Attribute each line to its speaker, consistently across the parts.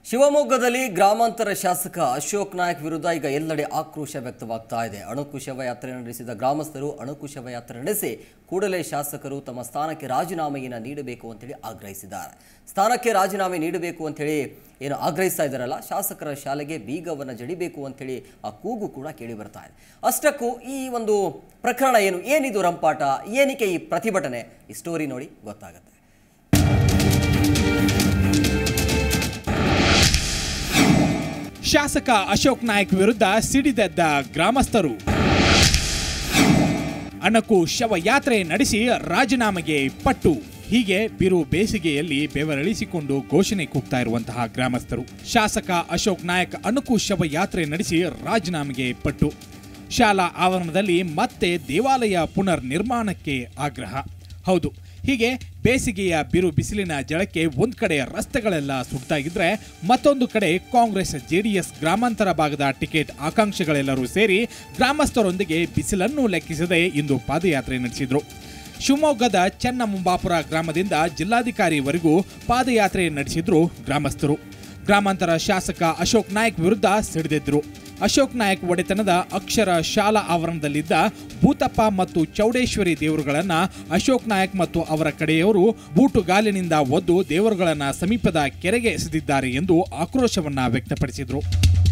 Speaker 1: ಶಿವಮೊಗ್ಗದಲ್ಲಿ ಗ್ರಾಮಾಂತರ ಶಾಸಕ ಅಶೋಕ್ ನಾಯಕ್ ವಿರುದ್ಧ ಈಗ ಎಲ್ಲೆಡೆ ಆಕ್ರೋಶ ವ್ಯಕ್ತವಾಗ್ತಾ ಇದೆ ಅಣುಕು ಶವಯಾತ್ರೆ ನಡೆಸಿದ ಗ್ರಾಮಸ್ಥರು ಅಣುಕು ಶವಯಾತ್ರೆ ನಡೆಸಿ ಕೂಡಲೇ ಶಾಸಕರು ತಮ್ಮ ಸ್ಥಾನಕ್ಕೆ ರಾಜೀನಾಮೆಯನ್ನು ನೀಡಬೇಕು ಅಂತೇಳಿ ಆಗ್ರಹಿಸಿದ್ದಾರೆ ಸ್ಥಾನಕ್ಕೆ ರಾಜೀನಾಮೆ ನೀಡಬೇಕು ಅಂತೇಳಿ ಏನು ಆಗ್ರಹಿಸ್ತಾ ಇದ್ದಾರಲ್ಲ ಶಾಸಕರ ಶಾಲೆಗೆ ಬೀಗವನ್ನು ಜಡಿಬೇಕು ಅಂತೇಳಿ ಆ ಕೂಗು ಕೂಡ ಕೇಳಿ ಬರ್ತಾ ಇದೆ ಅಷ್ಟಕ್ಕೂ ಈ ಒಂದು ಪ್ರಕರಣ ಏನು ಏನಿದು ರಂಪಾಟ ಏನಕ್ಕೆ ಈ ಪ್ರತಿಭಟನೆ ಈ ಸ್ಟೋರಿ ನೋಡಿ ಗೊತ್ತಾಗುತ್ತೆ
Speaker 2: ಶಾಸಕ ಅಶೋಕ್ ನಾಯಕ್ ವಿರುದ್ಧ ಸಿಡಿದೆದ್ದ ಗ್ರಾಮಸ್ಥರು ಅಣಕು ಶವಯಾತ್ರೆ ನಡೆಸಿ ರಾಜೀನಾಮೆಗೆ ಪಟ್ಟು ಹೀಗೆ ಬಿರು ಬೇಸಿಗೆಯಲ್ಲಿ ಬೆವರಳಿಸಿಕೊಂಡು ಘೋಷಣೆ ಕೂಗ್ತಾ ಇರುವಂತಹ ಗ್ರಾಮಸ್ಥರು ಶಾಸಕ ಅಶೋಕ್ ನಾಯಕ್ ಅಣಕು ಶವಯಾತ್ರೆ ನಡೆಸಿ ರಾಜೀನಾಮೆಗೆ ಪಟ್ಟು ಶಾಲಾ ಆವರಣದಲ್ಲಿ ಮತ್ತೆ ದೇವಾಲಯ ಪುನರ್ ನಿರ್ಮಾಣಕ್ಕೆ ಆಗ್ರಹ ಹೌದು ಹೀಗೆ ಬೇಸಿಗೆಯ ಬಿರು ಬಿಸಿಲಿನ ಜಳಕ್ಕೆ ಒಂದ್ ಕಡೆ ರಸ್ತೆಗಳೆಲ್ಲ ಸುಡ್ತಾ ಇದ್ರೆ ಮತ್ತೊಂದು ಕಡೆ ಕಾಂಗ್ರೆಸ್ ಜೆಡಿಎಸ್ ಗ್ರಾಮಾಂತರ ಭಾಗದ ಟಿಕೆಟ್ ಆಕಾಂಕ್ಷಿಗಳೆಲ್ಲರೂ ಸೇರಿ ಗ್ರಾಮಸ್ಥರೊಂದಿಗೆ ಬಿಸಿಲನ್ನು ಲೆಕ್ಕಿಸದೆ ಇಂದು ಪಾದಯಾತ್ರೆ ನಡೆಸಿದ್ರು ಶಿವಮೊಗ್ಗದ ಚನ್ನಮುಂಬಾಪುರ ಗ್ರಾಮದಿಂದ ಜಿಲ್ಲಾಧಿಕಾರಿವರೆಗೂ ಪಾದಯಾತ್ರೆ ನಡೆಸಿದ್ರು ಗ್ರಾಮಸ್ಥರು ಗ್ರಾಮಾಂತರ ಶಾಸಕ ಅಶೋಕ್ ನಾಯಕ್ ವಿರುದ್ಧ ಸಿಡಿದಿದ್ರು ಅಶೋಕ್ ನಾಯಕ್ ಒಡೆತನದ ಅಕ್ಷರ ಶಾಲಾ ಆವರಣದಲ್ಲಿದ್ದ ಭೂತಪ್ಪ ಮತ್ತು ಚೌಡೇಶ್ವರಿ ದೇವರುಗಳನ್ನ ಅಶೋಕ್ ನಾಯಕ್ ಮತ್ತು ಅವರ ಕಡೆಯವರು ಬೂಟುಗಾಲಿನಿಂದ ಒದ್ದು ದೇವರುಗಳನ್ನ ಸಮೀಪದ ಕೆರೆಗೆ ಎಸೆದಿದ್ದಾರೆ ಎಂದು ಆಕ್ರೋಶವನ್ನ ವ್ಯಕ್ತಪಡಿಸಿದ್ರು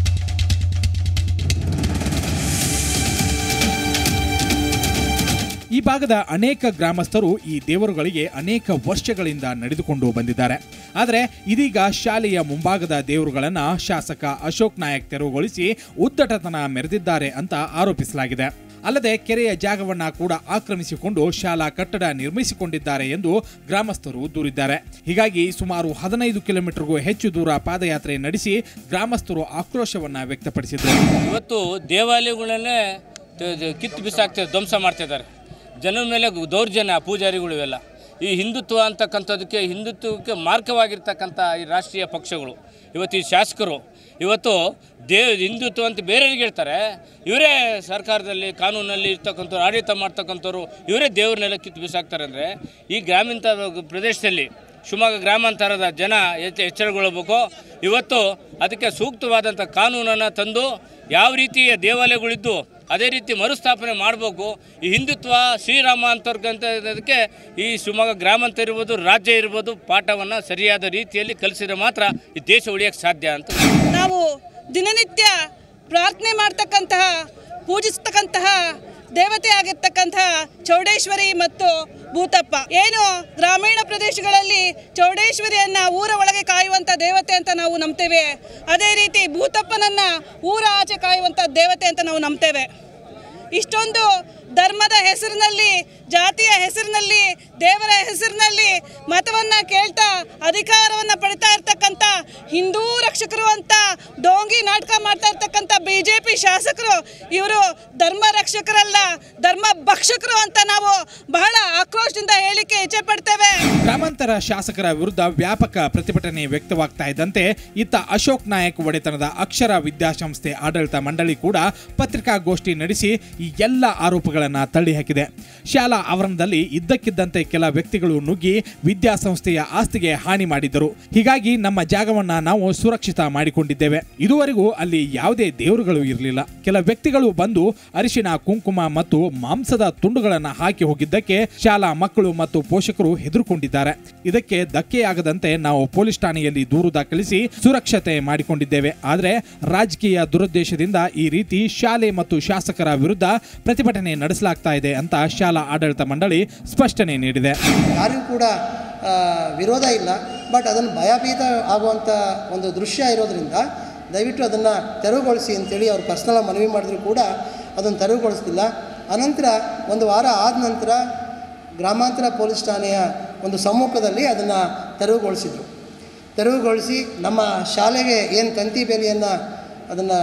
Speaker 2: ಈ ಭಾಗದ ಅನೇಕ ಗ್ರಾಮಸ್ಥರು ಈ ದೇವರುಗಳಿಗೆ ಅನೇಕ ವರ್ಷಗಳಿಂದ ನಡೆದುಕೊಂಡು ಬಂದಿದ್ದಾರೆ ಆದರೆ ಇದೀಗ ಶಾಲೆಯ ಮುಂಭಾಗದ ದೇವರುಗಳನ್ನ ಶಾಸಕ ಅಶೋಕ್ ನಾಯಕ್ ತೆರವುಗೊಳಿಸಿ ಉದ್ದಟತನ ಮೆರೆದಿದ್ದಾರೆ ಅಂತ ಆರೋಪಿಸಲಾಗಿದೆ ಅಲ್ಲದೆ ಕೆರೆಯ ಜಾಗವನ್ನ ಕೂಡ ಆಕ್ರಮಿಸಿಕೊಂಡು ಶಾಲಾ ಕಟ್ಟಡ ನಿರ್ಮಿಸಿಕೊಂಡಿದ್ದಾರೆ ಎಂದು ಗ್ರಾಮಸ್ಥರು ದೂರಿದ್ದಾರೆ ಹೀಗಾಗಿ ಸುಮಾರು ಹದಿನೈದು ಕಿಲೋಮೀಟರ್ಗೂ ಹೆಚ್ಚು ದೂರ ಪಾದಯಾತ್ರೆ ನಡೆಸಿ ಗ್ರಾಮಸ್ಥರು ಆಕ್ರೋಶವನ್ನ ವ್ಯಕ್ತಪಡಿಸಿದರು
Speaker 3: ಇವತ್ತು ದೇವಾಲಯಗಳನ್ನೇ ತ- ತ- ಕಿತ್ತು ಬಿಸಾಕ್ತಾರೆ ಧ್ವಂಸ ಮಾಡ್ತಿದ್ದಾರೆ ಜನರ ಮೇಲೆ ದೌರ್ಜನ್ಯ ಪೂಜಾರಿಗಳು ಇವೆಲ್ಲ ಈ ಹಿಂದುತ್ವ ಅಂತಕ್ಕಂಥದ್ದಕ್ಕೆ ಹಿಂದುತ್ವಕ್ಕೆ ಮಾರ್ಗವಾಗಿರ್ತಕ್ಕಂಥ ಈ ರಾಷ್ಟ್ರೀಯ ಪಕ್ಷಗಳು ಇವತ್ತು ಈ ಶಾಸಕರು ಇವತ್ತು ದೇ ಹಿಂದುತ್ವ ಅಂತ ಬೇರೆಯವ್ರಿಗೆ ಹೇಳ್ತಾರೆ ಇವರೇ ಸರ್ಕಾರದಲ್ಲಿ ಕಾನೂನಲ್ಲಿ ಇರ್ತಕ್ಕಂಥವ್ರು ಆಡಳಿತ ಮಾಡ್ತಕ್ಕಂಥವ್ರು ಇವರೇ ದೇವ್ರನ್ನೆಲ್ಲ ಕಿತ್ತು ಬಿಸಾಕ್ತಾರೆ ಅಂದರೆ ಈ ಗ್ರಾಮೀಣ ಪ್ರದೇಶದಲ್ಲಿ ಶಿವಮೊಗ್ಗ ಗ್ರಾಮಾಂತರದ ಜನ ಎಚ್ಚ ಎಚ್ಚರಗೊಳ್ಳಬೇಕು ಇವತ್ತು ಅದಕ್ಕೆ ಸೂಕ್ತವಾದಂಥ ಕಾನೂನನ್ನು ತಂದು ಯಾವ ರೀತಿಯ ದೇವಾಲಯಗಳಿದ್ದು ಅದೇ ರೀತಿ ಮರುಸ್ಥಾಪನೆ ಮಾಡಬೇಕು ಈ ಹಿಂದುತ್ವ ಶ್ರೀರಾಮ ಅಂತರ್ಗಂತದಕ್ಕೆ ಈ ಶಿವಮೊಗ್ಗ ಗ್ರಾಮಾಂತರ ಇರ್ಬೋದು ರಾಜ್ಯ ಇರ್ಬೋದು ಪಾಠವನ್ನು ಸರಿಯಾದ ರೀತಿಯಲ್ಲಿ ಕಲಿಸಿದ್ರೆ ಮಾತ್ರ ಈ ದೇಶ ಉಳಿಯೋಕ್ಕೆ ಸಾಧ್ಯ ಅಂತ
Speaker 4: ನಾವು ದಿನನಿತ್ಯ ಪ್ರಾರ್ಥನೆ ಮಾಡ್ತಕ್ಕಂತಹ ಪೂಜಿಸ್ತಕ್ಕಂತಹ ದೇವತೆ ಆಗಿರ್ತಕ್ಕಂತಹ ಚೌಡೇಶ್ವರಿ ಮತ್ತು ಭೂತಪ್ಪ ಏನು ಗ್ರಾಮೀಣ ಪ್ರದೇಶಗಳಲ್ಲಿ ಚೌಡೇಶ್ವರಿಯನ್ನ ಊರ ಒಳಗೆ ಕಾಯುವಂಥ ದೇವತೆ ಅಂತ ನಾವು ನಂಬ್ತೇವೆ ಅದೇ ರೀತಿ ಭೂತಪ್ಪನನ್ನ ಊರ ಆಚೆ ಕಾಯುವಂಥ ದೇವತೆ ಅಂತ ನಾವು ನಂಬ್ತೇವೆ ಇಷ್ಟೊಂದು ಧರ್ಮದ ಹೆಸರಿನಲ್ಲಿ ಜಾತಿಯ ಹೆಸರಿನಲ್ಲಿ ದೇವರ ಹೆಸರಿನಲ್ಲಿ ಮತವನ್ನ ಕೇಳ್ತಾ ಅಧಿಕಾರವನ್ನ ಪಡಿತಾ ಇರ್ತಕ್ಕಂಥ ಹಿಂದೂ ರಕ್ಷಕರು ಅಂತ ಡೋಂಗಿ ನಾಟಕ ಮಾಡ್ತಾ ಇರ್ತಕ್ಕಂಥ ಬಿ ಜೆ ಪಿ ಶಾಸಕರು ಇವರು ಧರ್ಮ ರಕ್ಷಕರಲ್ಲ ಧರ್ಮ ಭಕ್ಷಕರು ಅಂತ ನಾವು ಬಹಳ ಆಕ್ರೋಶದಿಂದ ಹೇಳಿಕೆ ಇಚ್ಛೆ ಪಡ್ತೇವೆ
Speaker 2: ಗ್ರಾಮಾಂತರ ಶಾಸಕರ ವಿರುದ್ಧ ವ್ಯಾಪಕ ಪ್ರತಿಭಟನೆ ವ್ಯಕ್ತವಾಗ್ತಾ ಇದ್ದಂತೆ ಇತ್ತ ಅಶೋಕ್ ನಾಯಕ್ ಒಡೆತನದ ಅಕ್ಷರ ವಿದ್ಯಾಸಂಸ್ಥೆ ಆಡಳಿತ ಮಂಡಳಿ ಕೂಡ ಪತ್ರಿಕಾಗೋಷ್ಠಿ ನಡೆಸಿ ಈ ಎಲ್ಲ ಆರೋಪಗಳನ್ನು ತಳ್ಳಿಹಾಕಿದೆ ಶಾಲಾ ಆವರಣದಲ್ಲಿ ಇದ್ದಕ್ಕಿದ್ದಂತೆ ಕೆಲ ವ್ಯಕ್ತಿಗಳು ನುಗ್ಗಿ ವಿದ್ಯಾಸಂಸ್ಥೆಯ ಆಸ್ತಿಗೆ ಹಾನಿ ಮಾಡಿದ್ದರು ಹೀಗಾಗಿ ನಮ್ಮ ಜಾಗವನ್ನ ನಾವು ಸುರಕ್ಷಿತ ಮಾಡಿಕೊಂಡಿದ್ದೇವೆ ಇದುವರೆಗೂ ಅಲ್ಲಿ ಯಾವುದೇ ದೇವರುಗಳು ಇರಲಿಲ್ಲ ಕೆಲ ವ್ಯಕ್ತಿಗಳು ಬಂದು ಅರಿಶಿನ ಕುಂಕುಮ ಮತ್ತು ಮಾಂಸದ ತುಂಡುಗಳನ್ನು ಹಾಕಿ ಹೋಗಿದ್ದಕ್ಕೆ ಶಾಲಾ ಮಕ್ಕಳು ಮತ್ತು ಪೋಷಕರು ಹೆದರುಕೊಂಡಿದ್ದಾರೆ ಇದಕ್ಕೆ ಧಕ್ಕೆಯಾಗದಂತೆ ನಾವು ಪೊಲೀಸ್ ಠಾಣೆಯಲ್ಲಿ ದೂರು ದಾಖಲಿಸಿ ಸುರಕ್ಷತೆ ಮಾಡಿಕೊಂಡಿದ್ದೇವೆ ಆದರೆ ರಾಜಕೀಯ ದುರುದ್ದೇಶದಿಂದ ಈ ರೀತಿ ಶಾಲೆ ಮತ್ತು ಶಾಸಕರ ವಿರುದ್ಧ ಪ್ರತಿಭಟನೆ ನಡೆಸಲಾಗ್ತಾ ಇದೆ ಅಂತ ಶಾಲಾ ಆಡಳಿತ ಮಂಡಳಿ ಸ್ಪಷ್ಟನೆ ನೀಡಿದೆ
Speaker 5: ಯಾರಿಗೂ ಕೂಡ ಆ, ವಿರೋಧ ಇಲ್ಲ ಬಟ್ ಅದನ್ನು ಭಯಭೀತ ಆಗುವಂಥ ಒಂದು ದೃಶ್ಯ ಇರೋದ್ರಿಂದ ದಯವಿಟ್ಟು ಅದನ್ನು ತೆರವುಗೊಳಿಸಿ ಅಂತೇಳಿ ಅವ್ರು ಪರ್ಸ್ನಲ್ ಮನವಿ ಮಾಡಿದ್ರು ಕೂಡ ಅದನ್ನು ತೆರವುಗೊಳಿಸ್ತಿಲ್ಲ ಅನಂತರ ಒಂದು ವಾರ ಆದ ನಂತರ ಗ್ರಾಮಾಂತರ ಪೊಲೀಸ್ ಠಾಣೆಯ ಒಂದು ಸಮ್ಮುಖದಲ್ಲಿ ಅದನ್ನು ತೆರವುಗೊಳಿಸಿದರು ತೆರವುಗೊಳಿಸಿ ನಮ್ಮ ಶಾಲೆಗೆ ಏನು ತಂತಿ ಬೇಲಿಯನ್ನು ಅದನ್ನು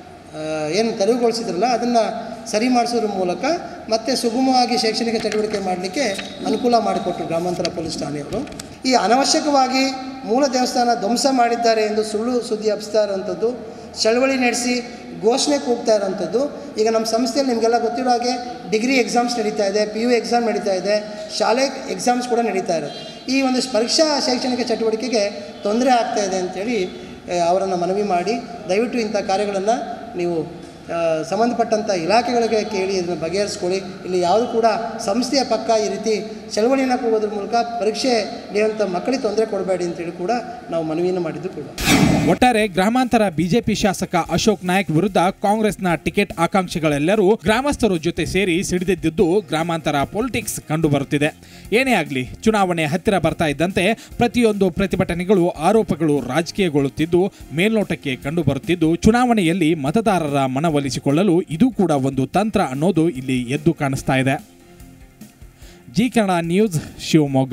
Speaker 5: ಏನು ತೆರವುಗೊಳಿಸಿದ್ರಲ್ಲ ಅದನ್ನು ಸರಿ ಮಾಡಿಸೋದ್ರ ಮೂಲಕ ಮತ್ತೆ ಸುಗಮವಾಗಿ ಶೈಕ್ಷಣಿಕ ಚಟುವಟಿಕೆ ಮಾಡಲಿಕ್ಕೆ ಅನುಕೂಲ ಮಾಡಿಕೊಟ್ರು ಗ್ರಾಮಾಂತರ ಪೊಲೀಸ್ ಠಾಣೆಯವರು ಈ ಅನವಶ್ಯಕವಾಗಿ ಮೂಲ ದೇವಸ್ಥಾನ ಧ್ವಂಸ ಮಾಡಿದ್ದಾರೆ ಎಂದು ಸುಳ್ಳು ಸುದ್ದಿ ಹಬ್ಸ್ತಾ ಇರೋಂಥದ್ದು ಚಳವಳಿ ನಡೆಸಿ ಘೋಷಣೆ ಕೂಗ್ತಾ ಇರೋಂಥದ್ದು ಈಗ ನಮ್ಮ ಸಂಸ್ಥೆಯಲ್ಲಿ ನಿಮಗೆಲ್ಲ ಗೊತ್ತಿರೋ ಹಾಗೆ ಡಿಗ್ರಿ ಎಕ್ಸಾಮ್ಸ್ ನಡೀತಾ ಇದೆ ಪಿ ಯು ಎಕ್ಸಾಮ್ ನಡೀತಾ ಇದೆ ಶಾಲೆ ಎಕ್ಸಾಮ್ಸ್ ಕೂಡ ನಡೀತಾ ಇರುತ್ತೆ ಈ ಒಂದು ಪರೀಕ್ಷಾ ಶೈಕ್ಷಣಿಕ ಚಟುವಟಿಕೆಗೆ ತೊಂದರೆ ಆಗ್ತಾ ಇದೆ ಅಂತೇಳಿ ಅವರನ್ನು ಮನವಿ ಮಾಡಿ ದಯವಿಟ್ಟು ಇಂಥ ಕಾರ್ಯಗಳನ್ನು ನೀವು ಆ, ಸಂಬಂಧಪಟ್ಟಂಥ ಇಲಾಖೆಗಳಿಗೆ ಕೇಳಿ ಇದನ್ನು ಬಗೆಹರಿಸ್ಕೊಳ್ಳಿ ಇಲ್ಲಿ ಯಾವುದು ಕೂಡ ಸಂಸ್ಥೆಯ ಪಕ್ಕ ಈ ರೀತಿ ಚಳವಳಿಯನ್ನು ಕೂಗೋದ್ರ ಮೂಲಕ ಪರೀಕ್ಷೆ ನಡೆಯುವಂಥ ಮಕ್ಕಳಿಗೆ ತೊಂದರೆ ಕೊಡಬೇಡಿ ಅಂತೇಳಿ ಕೂಡ ನಾವು ಮನವಿಯನ್ನು ಮಾಡಿದ್ದು ಕೂಡ
Speaker 2: ಒಟ್ಟಾರೆ ಗ್ರಾಮಾಂತರ ಬಿಜೆಪಿ ಶಾಸಕ ಅಶೋಕ್ ನಾಯಕ್ ವಿರುದ್ಧ ಕಾಂಗ್ರೆಸ್ನ ಟಿಕೆಟ್ ಆಕಾಂಕ್ಷಿಗಳೆಲ್ಲರೂ ಗ್ರಾಮಸ್ಥರು ಜೊತೆ ಸೇರಿ ಸಿಡಿದೆದ್ದಿದ್ದು ಗ್ರಾಮಾಂತರ ಪೊಲಿಟಿಕ್ಸ್ ಕಂಡು ಬರುತ್ತಿದೆ ಏನೇ ಆಗಲಿ ಚುನಾವಣೆ ಹತ್ತಿರ ಬರ್ತಾ ಇದ್ದಂತೆ ಪ್ರತಿಯೊಂದು ಪ್ರತಿಭಟನೆಗಳು ಆರೋಪಗಳು ರಾಜಕೀಯಗೊಳ್ಳುತ್ತಿದ್ದು ಮೇಲ್ನೋಟಕ್ಕೆ ಕಂಡು ಬರುತ್ತಿದ್ದು ಚುನಾವಣೆಯಲ್ಲಿ ಮತದಾರರ ಮನವೊಲಿಸಿಕೊಳ್ಳಲು ಇದು ಕೂಡ ಒಂದು ತಂತ್ರ ಅನ್ನೋದು ಇಲ್ಲಿ ಎದ್ದು ಕಾಣಿಸ್ತಾ ಇದೆ ಜಿ ಕನ್ನಡ ನ್ಯೂಸ್ ಶಿವಮೊಗ್ಗ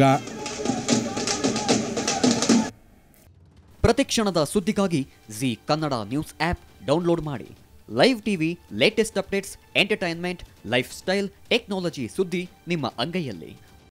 Speaker 6: ಪ್ರತಿಕ್ಷಣದ ಸುದ್ದಿಗಾಗಿ Zee Kannada news app download ಮಾಡಿ live TV latest updates entertainment lifestyle technology ಸುದ್ದಿ ನಿಮ್ಮ ಅಂಗೈಯಲ್ಲಿ